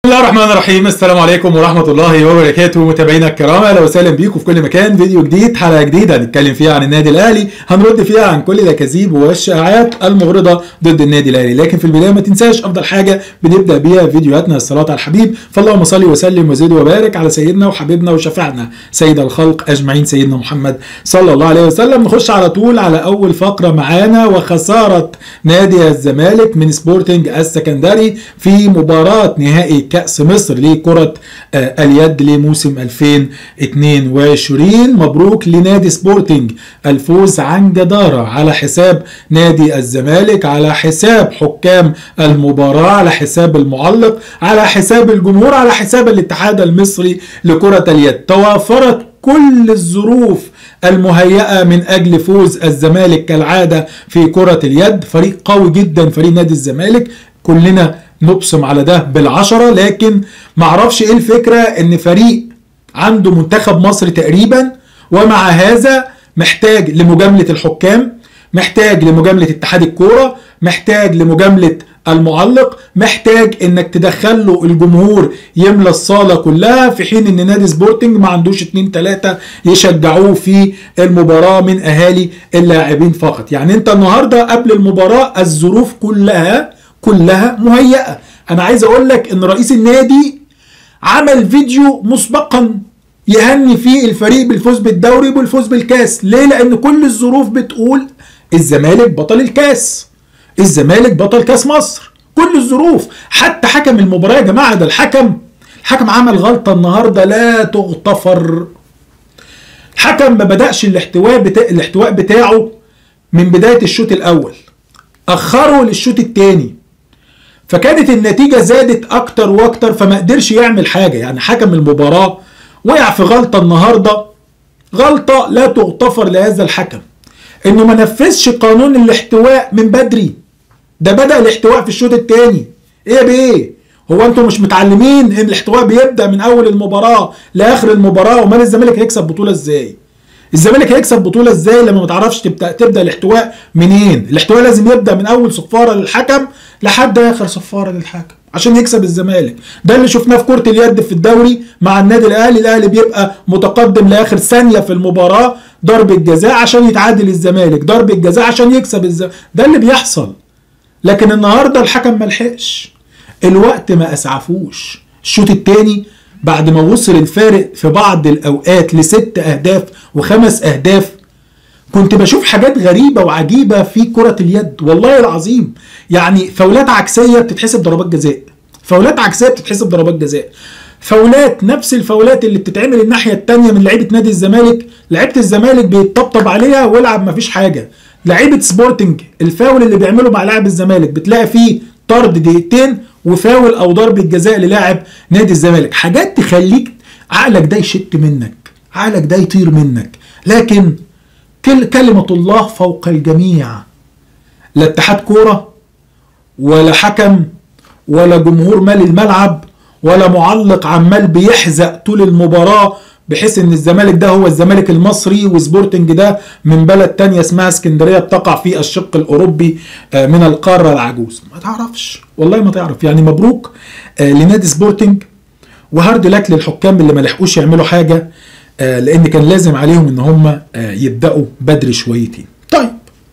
بسم الله الرحمن الرحيم السلام عليكم ورحمة الله وبركاته متابعينا الكرام اهلا وسهلا بيكم في كل مكان فيديو جديد حلقة جديدة هنتكلم فيها عن النادي الاهلي هنرد فيها عن كل الاكاذيب والشائعات المغرضة ضد النادي الاهلي لكن في البداية ما تنساش افضل حاجة بنبدأ بيها فيديوهاتنا الصلاة على الحبيب فاللهم صل وسلم وزد وبارك على سيدنا وحبيبنا وشفيعنا سيد الخلق اجمعين سيدنا محمد صلى الله عليه وسلم نخش على طول على اول فقرة معانا وخسارة نادي الزمالك من سبورتنج السكندري في مباراة نهائي كأس مصر لكرة آه، اليد لموسم 2022 مبروك لنادي سبورتنج الفوز عن جدارة على حساب نادي الزمالك على حساب حكام المباراة على حساب المعلق على حساب الجمهور على حساب الاتحاد المصري لكرة اليد توافرت كل الظروف المهيئة من أجل فوز الزمالك كالعادة في كرة اليد فريق قوي جدا فريق نادي الزمالك كلنا نبصم على ده بالعشرة لكن معرفش ايه الفكرة ان فريق عنده منتخب مصر تقريبا ومع هذا محتاج لمجاملة الحكام محتاج لمجاملة اتحاد الكورة محتاج لمجاملة المعلق محتاج انك تدخل له الجمهور يملى الصاله كلها في حين ان نادي سبورتنج ما عندوش اتنين تلاته يشجعوه في المباراه من اهالي اللاعبين فقط يعني انت النهارده قبل المباراه الظروف كلها كلها مهيئه انا عايز اقول لك ان رئيس النادي عمل فيديو مسبقا يهني فيه الفريق بالفوز بالدوري والفوز بالكاس ليه لان كل الظروف بتقول الزمالك بطل الكاس الزمالك بطل كاس مصر كل الظروف حتى حكم المباراه يا جماعه ده الحكم الحكم عمل غلطه النهارده لا تغتفر الحكم ما بدأش الاحتواء بتا... الاحتواء بتاعه من بدايه الشوط الاول اخره للشوط الثاني فكانت النتيجه زادت اكتر واكتر فما قدرش يعمل حاجه يعني حكم المباراه وقع في غلطه النهارده غلطه لا تغتفر لهذا الحكم انه ما نفذش قانون الاحتواء من بدري ده بدا الاحتواء في الشوط الثاني ايه يا بيه هو انتوا مش متعلمين ان الاحتواء بيبدا من اول المباراه لاخر المباراه ومال الزمالك هيكسب بطوله ازاي الزمالك هيكسب بطوله ازاي لما ما تعرفش تبدا تبدا الاحتواء منين الاحتواء لازم يبدا من اول صفاره للحكم لحد اخر صفاره للحكم عشان يكسب الزمالك ده اللي شفناه في كره اليد في الدوري مع النادي الاهلي الاهلي بيبقى متقدم لاخر ثانيه في المباراه ضربه جزاء عشان يتعادل الزمالك ضربه جزاء عشان يكسب الزمالك ده اللي بيحصل لكن النهارده الحكم ملحقش الوقت ما اسعفوش الشوط الثاني بعد ما وصل الفارق في بعض الاوقات لست اهداف وخمس اهداف كنت بشوف حاجات غريبه وعجيبه في كره اليد والله العظيم يعني فاولات عكسيه بتتحسب ضربات جزاء فاولات عكسيه بتتحسب ضربات جزاء فاولات نفس الفاولات اللي بتتعمل الناحيه الثانيه من لعيبه نادي الزمالك لعيبه الزمالك بيتطبطب عليها والعب مفيش حاجه لعيبه سبورتنج الفاول اللي بيعمله مع لاعب الزمالك بتلاقي فيه طرد دقيقتين وفاول او ضربه جزاء للاعب نادي الزمالك حاجات تخليك عقلك ده يشت منك عقلك ده يطير منك لكن كل كلمة الله فوق الجميع لا اتحاد كورة ولا حكم ولا جمهور مال الملعب ولا معلق عمال بيحزق طول المباراة بحيث ان الزمالك ده هو الزمالك المصري وسبورتنج ده من بلد تانية اسمها اسكندرية بتقع في الشق الاوروبي آه، من القارة العجوز ما تعرفش والله ما تعرف يعني مبروك آه، لنادي سبورتنج وهارد لك للحكام اللي ما لحقوش يعملوا حاجة آه، لان كان لازم عليهم ان هم آه، يبداوا بدري شويتين طيب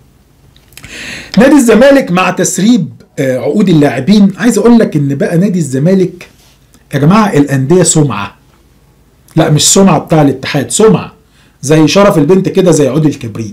نادي الزمالك مع تسريب آه، عقود اللاعبين عايز اقول لك ان بقى نادي الزمالك يا جماعه الانديه سمعه لا مش سمعه بتاع الاتحاد سمعه زي شرف البنت كده زي عود الكبريت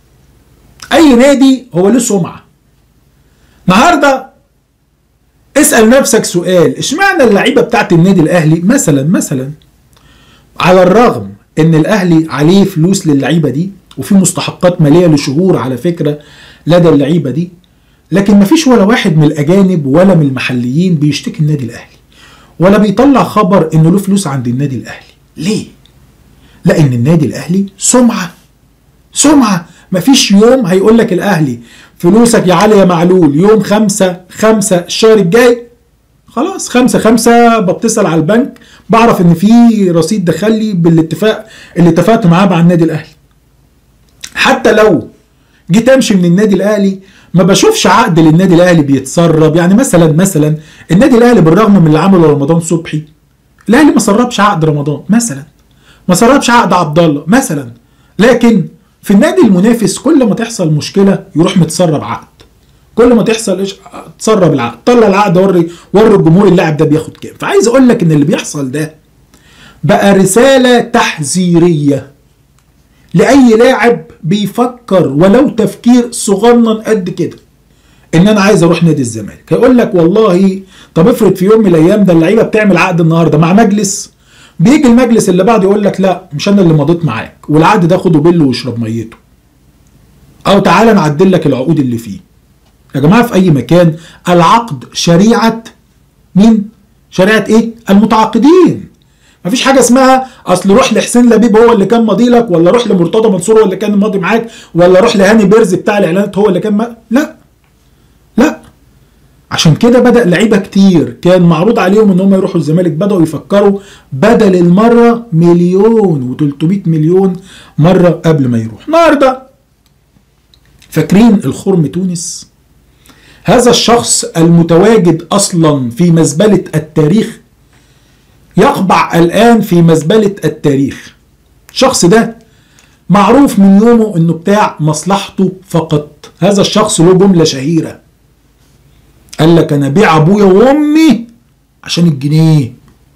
اي نادي هو له سمعه النهارده اسال نفسك سؤال اشمعنى اللعيبه بتاعت النادي الاهلي مثلا مثلا على الرغم ان الاهلي عليه فلوس للعيبه دي وفي مستحقات ماليه لشهور على فكره لدى اللعيبه دي لكن مفيش ولا واحد من الاجانب ولا من المحليين بيشتكي النادي الاهلي ولا بيطلع خبر انه له فلوس عند النادي الاهلي ليه لان النادي الاهلي سمعه سمعه مفيش يوم هيقول لك الاهلي فلوسك يا علي يا معلول يوم خمسة خمسة الشهر الجاي خلاص خمسة خمسة بتصل على البنك بعرف ان في رصيد دخل لي بالاتفاق اللي اتفقت معاه مع النادي الاهلي حتى لو جيت امشي من النادي الاهلي ما بشوفش عقد للنادي الاهلي بيتسرب يعني مثلا مثلا النادي الاهلي بالرغم من اللي عمله رمضان صبحي الاهلي ما سربش عقد رمضان مثلا ما سربش عقد عبد الله مثلا لكن في النادي المنافس كل ما تحصل مشكله يروح متسرب عقد كل ما تحصل ايش تسرب العقد طلع العقد وري وري الجمهور اللاعب ده بياخد كام فعايز اقول لك ان اللي بيحصل ده بقى رساله تحذيريه لاي لاعب بيفكر ولو تفكير صغنن قد كده ان انا عايز اروح نادي الزمالك هيقول لك والله طب افرض في يوم من الايام ده اللعيبه بتعمل عقد النهارده مع مجلس بيجي المجلس اللي بعده يقول لك لا مش انا اللي مضيت معاك والعقد ده خده بله واشرب ميته او تعالى نعدل لك العقود اللي فيه يا جماعه في اي مكان العقد شريعه مين شريعه ايه المتعاقدين مفيش حاجه اسمها اصل روح لحسين لبيب هو اللي كان ماضي لك ولا روح لمرتضى منصور هو اللي كان ماضي معاك ولا روح لهاني بيرز بتاع الاعلانات هو اللي كان ما... لا لا عشان كده بدا لعيبه كتير كان معروض عليهم ان هم يروحوا الزمالك بداوا يفكروا بدل المره مليون و300 مليون مره قبل ما يروح النهارده فاكرين الخرم تونس هذا الشخص المتواجد اصلا في مزبله التاريخ يقبع الآن في مزبلة التاريخ الشخص ده معروف من يومه انه بتاع مصلحته فقط هذا الشخص له جملة شهيرة قال لك انا بيع ابويا وامي عشان الجنيه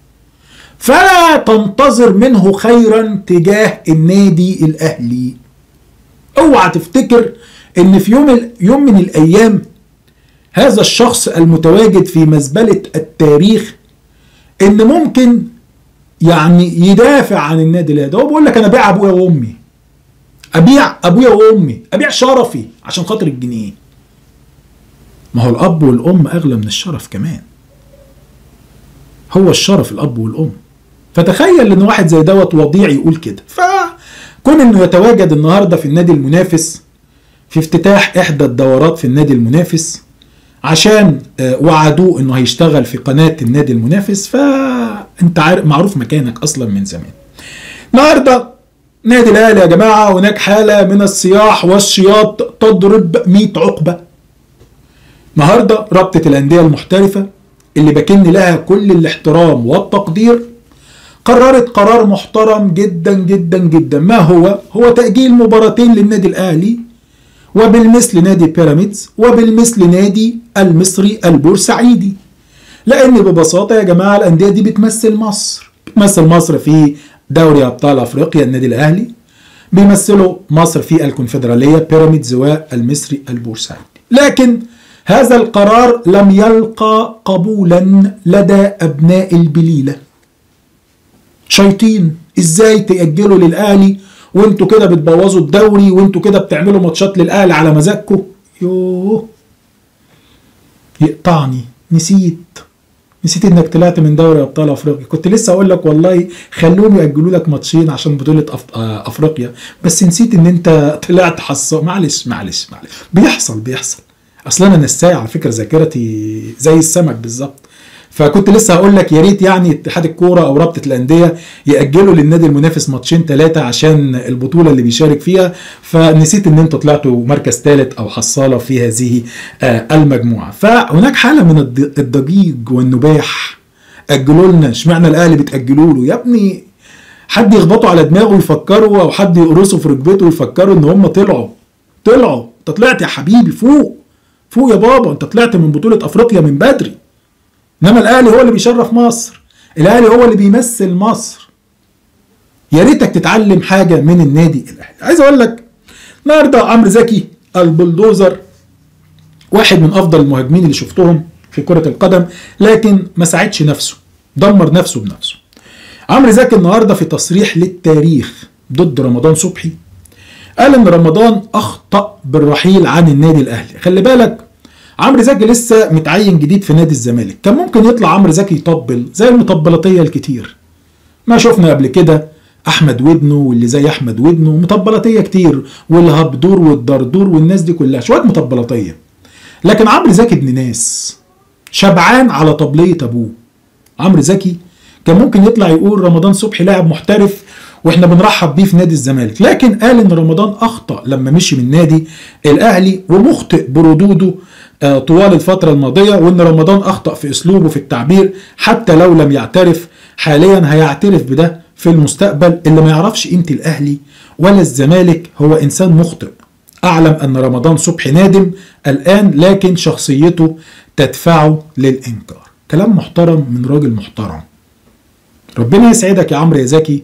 فلا تنتظر منه خيرا تجاه النادي الاهلي اوعى تفتكر ان في يوم يوم من الايام هذا الشخص المتواجد في مزبله التاريخ ان ممكن يعني يدافع عن النادي الاهلي هو بيقول لك انا ابيع ابويا وامي ابيع ابويا وامي ابيع شرفي عشان خاطر الجنيه ما هو الاب والام اغلى من الشرف كمان هو الشرف الاب والام فتخيل ان واحد زي دوت وضيع يقول كده فكون انه يتواجد النهارده في النادي المنافس في افتتاح احدى الدورات في النادي المنافس عشان وعدوه انه هيشتغل في قناه النادي المنافس فانت عارف معروف مكانك اصلا من زمان. النهارده نادي الاهلي يا جماعه هناك حاله من الصياح والشياط تضرب 100 عقبه. النهارده رابطه الانديه المحترفه اللي بكن لها كل الاحترام والتقدير قررت قرار محترم جدا جدا جدا ما هو؟ هو تاجيل مباراتين للنادي الاهلي وبالمثل نادي بيراميدز وبالمثل نادي المصري البورسعيدي لان ببساطه يا جماعه الانديه دي بتمثل مصر بتمثل مصر في دوري ابطال افريقيا النادي الاهلي بيمثلوا مصر في الكونفدراليه بيراميدز والمصري البورسعيدي لكن هذا القرار لم يلقى قبولا لدى ابناء البليله شيطين ازاي تاجلوا للاهلي وانتوا كده بتبوظوا الدوري وانتوا كده بتعملوا ماتشات للاهلي على مزاجكم يوه يقطعني نسيت نسيت انك طلعت من دوري ابطال افريقيا كنت لسه اقول لك والله خلوهم ياجلوا لك ماتشين عشان بطوله أف... افريقيا بس نسيت ان انت طلعت حصان معلش معلش معلش بيحصل بيحصل اصلا انا نساي على فكره ذاكرتي زي السمك بالظبط فكنت لسه هقول لك يا ريت يعني اتحاد الكوره او رابطه الانديه ياجلوا للنادي المنافس ماتشين ثلاثه عشان البطوله اللي بيشارك فيها فنسيت ان انتوا طلعتوا مركز ثالث او حصاله في هذه المجموعه فهناك حاله من الضجيج والنباح اجلوا لنا اشمعنى الاهلي بتاجلوا له يا ابني حد يخبطوا على دماغه يفكروا او حد يقرصوا في ركبته ويفكروا ان هم طلعوا طلعوا انت طلعت يا حبيبي فوق فوق يا بابا انت طلعت من بطوله افريقيا من بدري انما الاهلي هو اللي بيشرف مصر الاهلي هو اللي بيمثل مصر يا ريتك تتعلم حاجه من النادي الاهلي عايز اقول لك النهارده عمرو زكي البلدوزر واحد من افضل المهاجمين اللي شفتهم في كره القدم لكن ما ساعدش نفسه دمر نفسه بنفسه عمرو زكي النهارده في تصريح للتاريخ ضد رمضان صبحي قال ان رمضان اخطا بالرحيل عن النادي الاهلي خلي بالك عمرو زكي لسه متعين جديد في نادي الزمالك كان ممكن يطلع عمرو زكي يطبل زي المطبلاتيه الكتير ما شفنا قبل كده احمد ودنه واللي زي احمد ودنه مطبلاتيه كتير والهبدور والدردور والناس دي كلها شويه مطبلاتيه لكن عمرو زكي ابن ناس شبعان على طبليه ابوه عمرو زكي كان ممكن يطلع يقول رمضان صبحي لاعب محترف واحنا بنرحب بيه في نادي الزمالك لكن قال ان رمضان اخطا لما مشي من نادي الاهلي ومخطئ بردوده آه، طوال الفتره الماضيه وان رمضان اخطا في اسلوبه في التعبير حتى لو لم يعترف حاليا هيعترف بده في المستقبل اللي ما يعرفش قيمه الاهلي ولا الزمالك هو انسان مخطئ اعلم ان رمضان صبحي نادم الان لكن شخصيته تدفعه للانكار كلام محترم من راجل محترم ربنا يسعدك يا عمرو يا زكي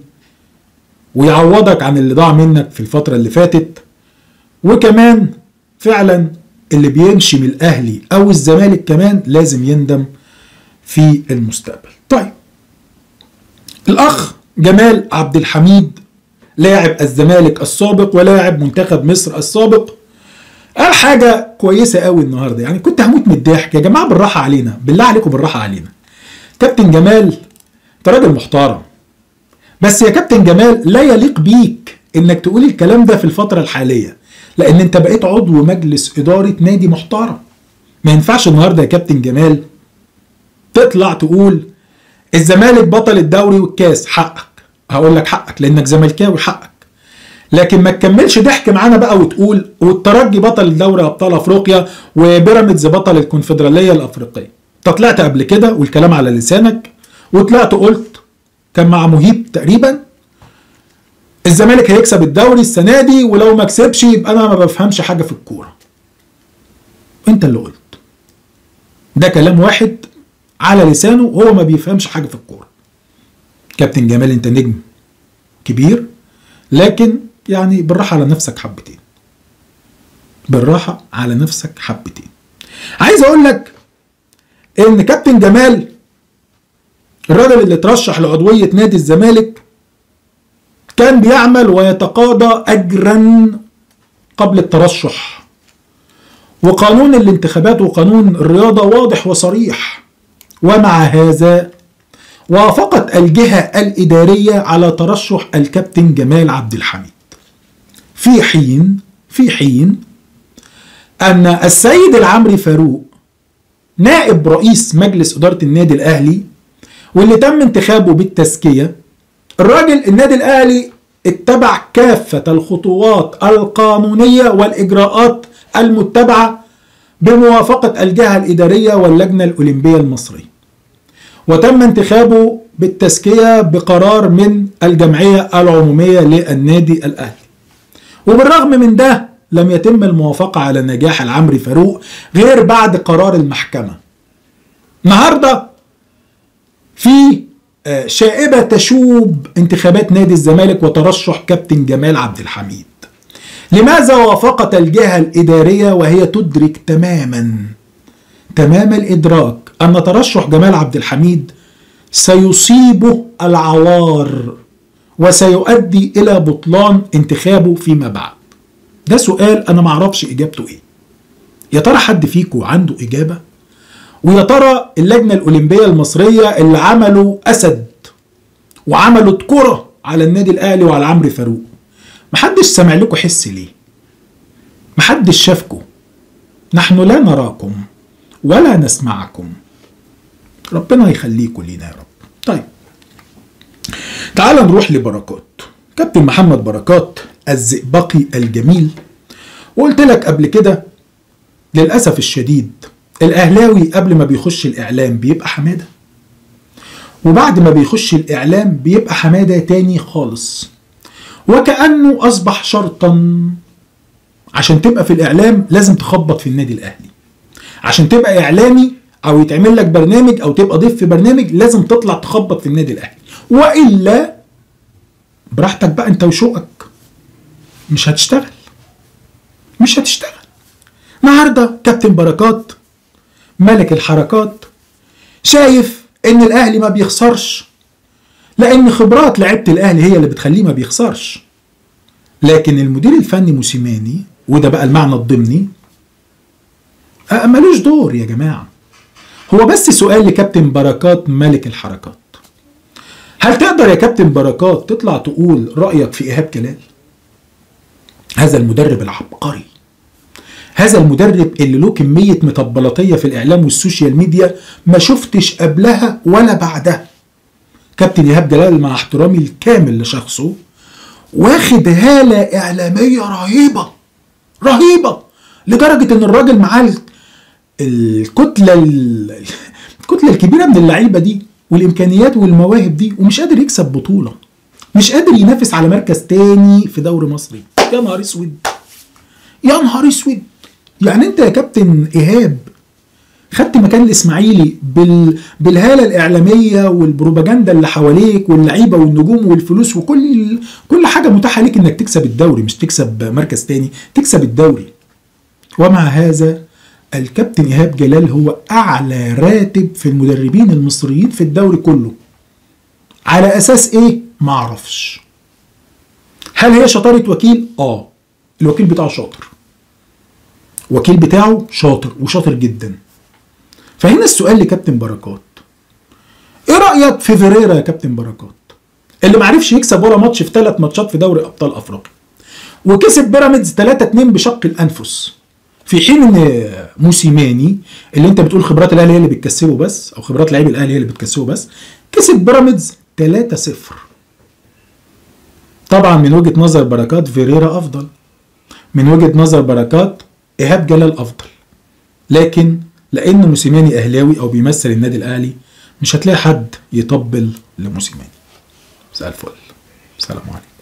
ويعوضك عن اللي ضاع منك في الفترة اللي فاتت وكمان فعلا اللي بيمشي من الأهلي أو الزمالك كمان لازم يندم في المستقبل طيب الأخ جمال عبد الحميد لاعب الزمالك السابق ولاعب منتخب مصر السابق قال حاجة كويسة قوي النهاردة يعني كنت هموت من الضحك يا جماعة بالراحة علينا بالله عليكم بالراحة علينا كابتن جمال انت راجل محترم بس يا كابتن جمال لا يليق بيك انك تقول الكلام ده في الفترة الحالية لان انت بقيت عضو مجلس ادارة نادي محترم ما ينفعش النهاردة يا كابتن جمال تطلع تقول الزمالك بطل الدوري والكاس حقك هقول لك حقك لانك زملكاوي حقك لكن ما تكملش ضحك معانا بقى وتقول والترجي بطل الدوري ابطال افريقيا وبيراميدز بطل الكونفدراليه الافريقيه انت طلعت قبل كده والكلام على لسانك وطلعت قلت كان مع مهيب تقريبا الزمالك هيكسب الدوري السنه دي ولو ما كسبش يبقى انا ما بفهمش حاجه في الكوره انت اللي قلت ده كلام واحد على لسانه هو ما بيفهمش حاجه في الكوره كابتن جمال انت نجم كبير لكن يعني بالراحه على نفسك حبتين بالراحه على نفسك حبتين عايز اقول لك ان كابتن جمال الراجل اللي ترشح لعضويه نادي الزمالك كان بيعمل ويتقاضى اجرا قبل الترشح وقانون الانتخابات وقانون الرياضه واضح وصريح ومع هذا وافقت الجهه الاداريه على ترشح الكابتن جمال عبد الحميد في حين في حين ان السيد العمري فاروق نائب رئيس مجلس اداره النادي الاهلي واللي تم انتخابه بالتزكيه الراجل النادي الاهلي اتبع كافه الخطوات القانونيه والاجراءات المتبعه بموافقه الجهه الاداريه واللجنه الاولمبيه المصريه وتم انتخابه بالتزكيه بقرار من الجمعيه العموميه للنادي الاهلي وبالرغم من ده لم يتم الموافقه على نجاح العمري فاروق غير بعد قرار المحكمه النهارده في شائبة تشوب انتخابات نادي الزمالك وترشح كابتن جمال عبد الحميد لماذا وافقت الجهة الإدارية وهي تدرك تماما تمام الإدراك أن ترشح جمال عبد الحميد سيصيبه العوار وسيؤدي إلى بطلان انتخابه فيما بعد ده سؤال أنا معرفش إجابته إيه يا ترى حد فيكم عنده إجابة ويا ترى اللجنة الأولمبية المصرية اللي عملوا أسد وعملوا كرة على النادي الأهلي وعلى عمرو فاروق محدش سمع لكم حس ليه محدش شافكم نحن لا نراكم ولا نسمعكم ربنا يخليكم لينا يا رب طيب تعال نروح لبركات كابتن محمد بركات الزئبقي الجميل وقلت لك قبل كده للأسف الشديد الأهلاوي قبل ما بيخش الإعلام بيبقى حمادة وبعد ما بيخش الإعلام بيبقى حمادة تاني خالص وكأنه أصبح شرطا عشان تبقى في الإعلام لازم تخبط في النادي الأهلي عشان تبقى إعلامي أو يتعمل لك برنامج أو تبقى ضيف في برنامج لازم تطلع تخبط في النادي الأهلي وإلا براحتك بقى أنت وشوقك مش هتشتغل مش هتشتغل النهارده كابتن بركات ملك الحركات شايف ان الاهلي ما بيخسرش لان خبرات لعيبه الاهلي هي اللي بتخليه ما بيخسرش لكن المدير الفني موسيماني وده بقى المعنى الضمني ملوش دور يا جماعه هو بس سؤال لكابتن بركات ملك الحركات هل تقدر يا كابتن بركات تطلع تقول رايك في ايهاب كلال هذا المدرب العبقري هذا المدرب اللي له كمية مطبلاتية في الإعلام والسوشيال ميديا ما شفتش قبلها ولا بعدها كابتن إيهاب جلال مع احترامي الكامل لشخصه واخد هاله اعلاميه رهيبه رهيبه لدرجه ان الراجل معاه الكتله الكتله الكبيره من اللعيبه دي والامكانيات والمواهب دي ومش قادر يكسب بطوله مش قادر ينافس على مركز تاني في دوري مصري يا نهار اسود يا نهار اسود يعني انت يا كابتن ايهاب خدت مكان الاسماعيلي بال... بالهاله الاعلاميه والبروباجندا اللي حواليك واللعيبه والنجوم والفلوس وكل كل حاجه متاحه ليك انك تكسب الدوري مش تكسب مركز تاني تكسب الدوري ومع هذا الكابتن ايهاب جلال هو اعلى راتب في المدربين المصريين في الدوري كله على اساس ايه ما اعرفش هل هي شطاره وكيل اه الوكيل بتاعه شاطر وكيل بتاعه شاطر وشاطر جدا فهنا السؤال لكابتن بركات ايه رايك في فيريرا يا كابتن بركات اللي معرفش يكسب ولا ماتش في ثلاث ماتشات في دوري ابطال افريقيا وكسب بيراميدز 3 2 بشق الانفس في حين ان موسيماني اللي انت بتقول خبرات الاهلي هي اللي بتكسبه بس او خبرات لعيب الاهلي هي اللي بتكسبه بس كسب بيراميدز 3 0 طبعا من وجهه نظر بركات فيريرا افضل من وجهه نظر بركات ايهاب جلال افضل لكن لان موسيماني اهلاوي او بيمثل النادي الاهلي مش هتلاقي حد يطبل لموسيماني مساء الفل سلام عليكم